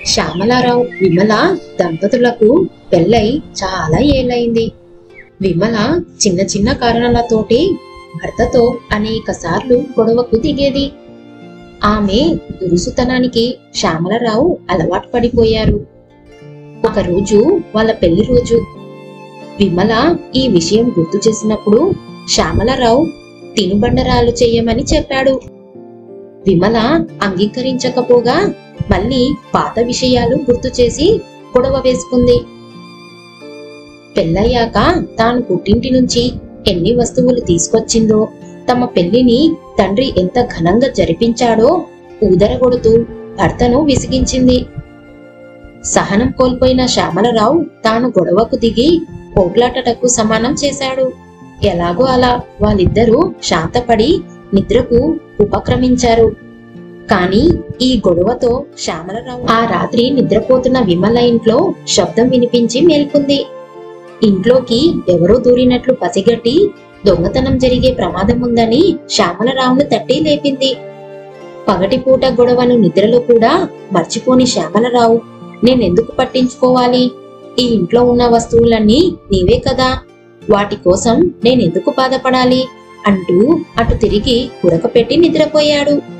శ్యామలారావు విమల దంపతులకు పెళ్ళై చాలా ఏళ్ళైంది విమల చిన్న చిన్న కారణాలతోటి భర్తతో అనేక సార్లు గొడవకు దిగేది ఆమె దురుసుతనానికి శ్యామలరావు అలవాటు పడిపోయారు ఒకరోజు వాళ్ళ పెళ్లి రోజు విమల ఈ విషయం గుర్తు చేసినప్పుడు శ్యామలరావు తినుబండరాలు చేయమని చెప్పాడు విమల అంగీకరించకపోగా మళ్ళీ పాత విషయాలు గుర్తు చేసి గొడవ వేసుకుంది పెళ్ళయ్యాక తాను పుట్టింటి నుంచి ఎన్ని వస్తువులు తీసుకొచ్చిందో తమ పెళ్లిని తండ్రి ఎంత ఘనంగా జరిపించాడో ఊదరగొడుతూ భర్తను విసిగించింది సహనం కోల్పోయిన శ్యామలరావు తాను గొడవకు దిగి పోట్లాటకు సమానం చేశాడు ఎలాగో అలా వాళ్ళిద్దరూ శాంతపడి నిద్రకు ఉపక్రమించారు కానీ ఈ గొడవతో శ్యామలరావు ఆ రాత్రి నిద్రపోతున్న విమల ఇంట్లో శబ్దం వినిపించి మేల్కొంది ఇంట్లోకి ఎవరో దూరినట్లు పసిగట్టి దొంగతనం జరిగే ప్రమాదం ఉందని శ్యామలరావును తట్టి లేపింది పగటిపూట గొడవను నిద్రలో కూడా మర్చిపోని శ్యామలరావు నేనెందుకు పట్టించుకోవాలి ఈ ఇంట్లో ఉన్న వస్తువులన్నీ నీవే కదా వాటి కోసం నేనెందుకు బాధపడాలి అంటూ అటు తిరిగి ఉడకపెట్టి నిద్రపోయాడు